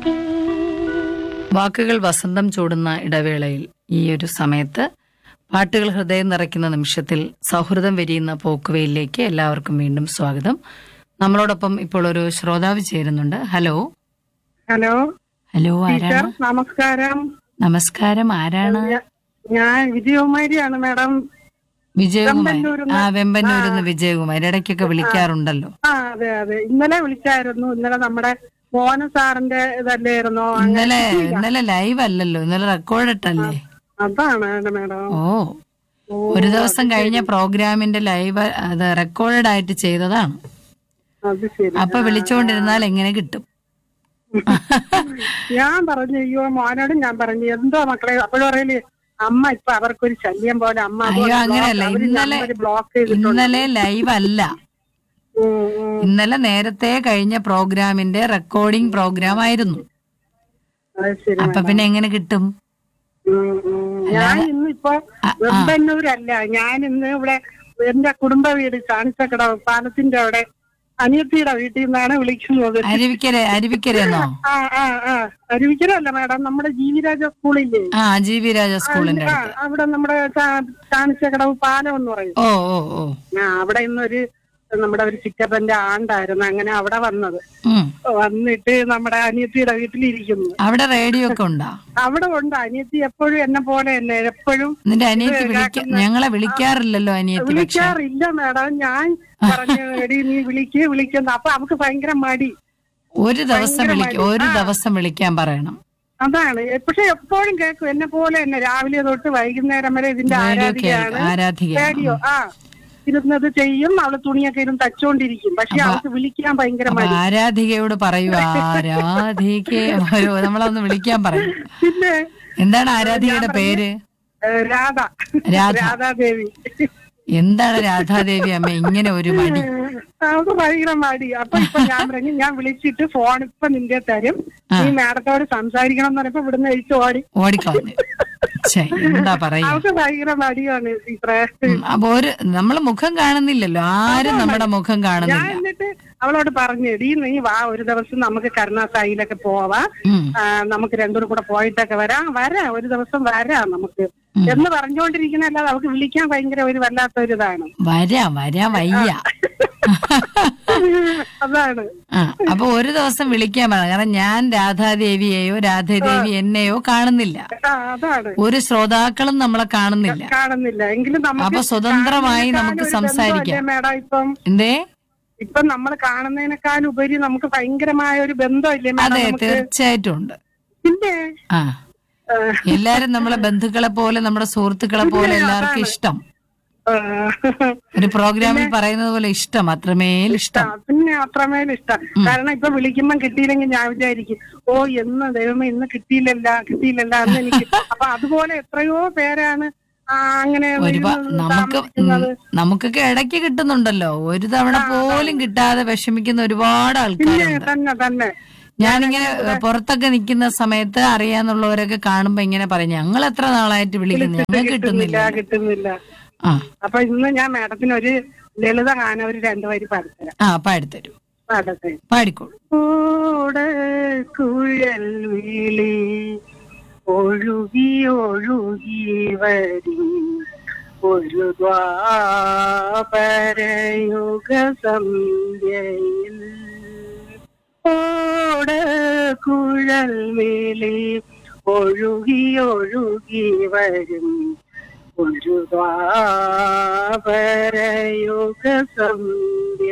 വാക്കുകൾ വസന്തം ചൂടുന്ന ഇടവേളയിൽ ഈ ഒരു സമയത്ത് പാട്ടുകൾ ഹൃദയം നിറയ്ക്കുന്ന നിമിഷത്തിൽ സൗഹൃദം വിരിയുന്ന പോക്കുവയിലേക്ക് എല്ലാവർക്കും വീണ്ടും സ്വാഗതം നമ്മളോടൊപ്പം ഇപ്പോൾ ഒരു ശ്രോതാവ് ചേരുന്നുണ്ട് ഹലോ ഹലോ ഹലോ ടീച്ചർ ആരാണ് നമസ്കാരം നമസ്കാരം ആരാണ് ഞ- ഞാൻ വിജയകുമാരിയാണ് മാഡം വിജയകുമാർ വെമ്പന്നൂരിന്ന്. ആ വെമ്പന്നൂരിന്ന് വിജയകുമാർ ഇടയ്ക്കൊക്കെ വിളിക്കാറുണ്ടല്ലോ ആ അതെ അതെ ഇന്നലെ വിളിച്ചായിരുന്നു ഇന്നലെ നമ്മുടെ മോഹന സാറിന്റെ ഇതല്ലായിരുന്നോ ഇന്നലെ ഇന്നലെ ലൈവ് അല്ലല്ലോ ഇന്നലെ റെക്കോർഡ് ഇട്ടല്ലേ അതാണ് മാഡം ഓ ഒരു ദിവസം കഴിഞ്ഞ പ്രോഗ്രാമിന്റെ ലൈവ് അത് റെക്കോർഡ് ആയിട്ട് ചെയ്തതാണ് അത് ശരി അപ്പൊ വിളിച്ചുകൊണ്ടിരുന്നാൽ എങ്ങനെ കിട്ടും ഞാൻ പറഞ്ഞു അയ്യോ മോനോടും ഞാൻ പറഞ്ഞു എന്തോ മക്കളെ അപ്പോഴും പറയല് അമ്മ ഇപ്പൊ അവർക്കൊരു ശല്യം പോലെ അമ്മ അയ്യോ അങ്ങനെയല്ല ഇന്നലെ ബ്ലോക്ക് ചെയ്തിട്ടുണ്ട് ഇന്നലെ ലൈവ് അല്ല ഉം, ഉം. ഇന്നലെ നേരത്തെ കഴിഞ്ഞ പ്രോഗ്രാമിന്റെ റെക്കോർഡിംഗ് പ്രോഗ്രാം ആയിരുന്നു അത് ശരി അപ്പൊ പിന്നെ എങ്ങനെ കിട്ടും ഉം, ഉം. ഞാൻ ഇന്ന് ഇപ്പൊ വെമ്പന്നൂരല്ല ഞാൻ ഇന്ന് ഇവിടെ എന്റെ കുടുംബ വീട് കാണിച്ചക്കട പാലത്തിന്റെ അവിടെ അനിയത്തിയുടെ വീട്ടിൽ നിന്നാണ് വിളിക്കുന്നത് അരുവിക്കര അരുവിക്കരയെന്നോ ആ ആ ആ അരുവിക്കരല്ല മാഡം നമ്മുടെ ജീവിരാജ സ്കൂളില്ലേ ആ ജി വി രാജ സ്കൂളിന്റെ ആ അടുത്ത് അവിടെ നമ്മുടെ കാണിച്ചക്കടവ് പാലം എന്ന് പറയും ഓ ഓ ഓ ആ അവിടെ ഇന്നൊരു നമ്മുടെ ഒരു ചിറ്റപ്പന്റെ ആണ്ടായിരുന്നു അങ്ങനെ അവിടെ വന്നത് ഉം വന്നിട്ട് നമ്മുടെ അനിയത്തിയുടെ വീട്ടിലിരിക്കുന്നു അവിടെ റേഡിയോ ഒക്കെ ഉണ്ടോ അവിടെ ഉണ്ട് അനിയത്തി എപ്പോഴും എന്നെ പോലെ തന്നെ എപ്പോഴും നിന്റെ അനിയത്തി വിളിക്ക ഞങ്ങളെ വിളിക്കാറില്ലല്ലോ അനിയത്തി പക്ഷെ വിളിക്കാറില്ല മാഡം ഞാൻ പറഞ്ഞു എടി നീ വിളിക്ക് വിളിക്കുന്ന അപ്പൊ അവക്ക് ഭയങ്കര മടി ഒരു ദിവസം വിളിക്ക ഒരു ദിവസം വിളിക്കാൻ പറയണം അതാണ് പക്ഷെ എപ്പോഴും കേൾക്കും എന്നെ പോലെ തന്നെ രാവിലെ തൊട്ട് വൈകുന്നേരം വരെ ഇതിന്റെ റേഡിയോ ആരാധികയാണ് ആരാധിക റേഡിയോ ആ ഇരുന്നത് ചെയ്യും അവള് തുണിയൊക്കെ ഇരുന്ന് തച്ചോണ്ടിരിക്കും പക്ഷെ അവൾക്ക് വിളിക്കാൻ ഭയങ്കര അപ്പൊ മടി ആരാധികയോട് പറയൂ ആരാധിക ഒരു നമ്മളൊന്ന് വിളിക്കാൻ പറയും പിന്നെ എന്താണ് ആരാധികയുടെ പേര് ഏ, രാധ രാധ. രാധാദേവി എന്താണ് രാധാദേവി അമ്മ ഇങ്ങനെ ഒരു മടി അവൾക്ക് ഭയങ്കര മടി അപ്പൊ ഇപ്പൊ ഞാൻ പറഞ്ഞു ഞാൻ വിളിച്ചിട്ട് ഫോൺ ഇപ്പൊ നിന്റെ തരും നീ മാഡത്തോട് സംസാരിക്കണം എന്ന് പറഞ്ഞപ്പോ ഇവിടുന്ന് കഴിച്ച് ഓടി ഓടിക്കളഞ്ഞു ഛെ, എന്താ പറയാ അവൾക്ക് ഭയങ്കര മടിയാണ് ടീച്ചറെ ഉം, അപ്പൊ ഒരു നമ്മള് മുഖം കാണുന്നില്ലല്ലോ ആരും നമ്മുടെ മുഖം ഞാൻ കാണുന്നില്ല എന്നിട്ട് അവളോട് പറഞ്ഞു എടീ നീ വാ ഒരു ദിവസം നമുക്ക് കരുണാസായിലൊക്കെ പോവാം ഉം. ആ, നമുക്ക് രണ്ടുപേരും കൂടെ പോയിട്ടൊക്കെ വരാം വരാം ഒരു ദിവസം വരാം നമുക്ക് എന്ന് പറഞ്ഞുകൊണ്ടിരിക്കുന്ന അല്ലാതെ അവൾക്ക് വിളിക്കാൻ ഭയങ്കര ഒരു വല്ലാത്ത ഒരു ഇതാണ് വരാം വരാം വയ്യ അതാണ് ആ അപ്പൊ ഒരു ദിവസം വിളിക്കാൻ പറ കാരണം ഞാൻ രാധാദേവിയെയോ രാധാദേവി എന്നെയോ കാണുന്നില്ല ആ, അതാണ് ഒരു ശ്രോതാക്കളും നമ്മളെ കാണുന്നില്ല കാണുന്നില്ല എങ്കിലും നമുക്ക് അപ്പൊ സ്വതന്ത്രമായി നമുക്ക് കാണുന്നതിനേക്കാൾ ഒരു സംസാരിക്കാം. ബന്ധമല്ലേ മേഡം ഇപ്പം എന്തേ ഇപ്പൊ നമ്മൾ കാണുന്നതിനേക്കാൾ ഉപരി നമുക്ക് ഭയങ്കരമായ ഒരു ബന്ധമില്ലേ മേഡം അതെ നമുക്ക് തീർച്ചയായിട്ടും ഉണ്ട് പിന്നെ ആ ആ, എല്ലാരും നമ്മളെ ബന്ധുക്കളെ പോലെ നമ്മുടെ സുഹൃത്തുക്കളെ പോലെ എല്ലാവർക്കും ഇഷ്ടം ആ, ഒരു പ്രോഗ്രാമിൽ പറയുന്നത് പോലെ ഇഷ്ടം അത്രമേൽ ഇഷ്ടം പിന്നെ അത്രമേൽ ഇഷ്ടം കാരണം ഇപ്പൊ വിളിക്കുമ്പം കിട്ടിയില്ലെങ്കിൽ ഞാൻ വിചാരിക്കും ഓ എന്ന് ദൈവമേ ഇന്ന് കിട്ടിയില്ലല്ല കിട്ടിയില്ലല്ല എന്ന് എനിക്ക് അപ്പൊ അതുപോലെ എത്രയോ പേരാണ് ആ, അങ്ങനെ ഒരുപാട് ഇരുന്ന് നമുക്ക് ഉം, താമസിക്കുന്നത്. നമുക്കൊക്കെ ഇടയ്ക്ക് കിട്ടുന്നുണ്ടല്ലോ ഒരു തവണ പോലും കിട്ടാതെ വിഷമിക്കുന്ന ഒരുപാട് പിന്നെ ആൾക്കാരുണ്ട് തന്നെ തന്നെ ഞാനിങ്ങനെ ഏഹ്, പുറത്തൊക്കെ നിൽക്കുന്ന സമയത്ത് അറിയാന്നുള്ളവരൊക്കെ കാണുമ്പോ ഇങ്ങനെ പറയും ഞങ്ങൾ എത്ര നാളായിട്ട് വിളിക്കുന്നു ഞങ്ങൾക്ക് കിട്ടുന്നില്ല കിട്ടുന്നില്ല കിട്ടുന്നില്ല ആ അപ്പൊ ഇന്ന് ഞാൻ മാഡത്തിന് ഒരു ലളിത ഗാനം ഒരു രണ്ടു വരി പാടിത്തരാം ആ പാടിത്തരൂ പാടത്തെ പാടിക്കോളൂ ഓട കുഴൽ വിളി ഒഴുകി ഒഴുകി വരും ഒരു ദ്വാപരയുഗ സന്ധ്യയിൽ ഓട കുഴൽ വിളി ഒഴുകി ഒഴുകി വരും ഒരു ദ്വാപരയുഗ സന്ധ്യ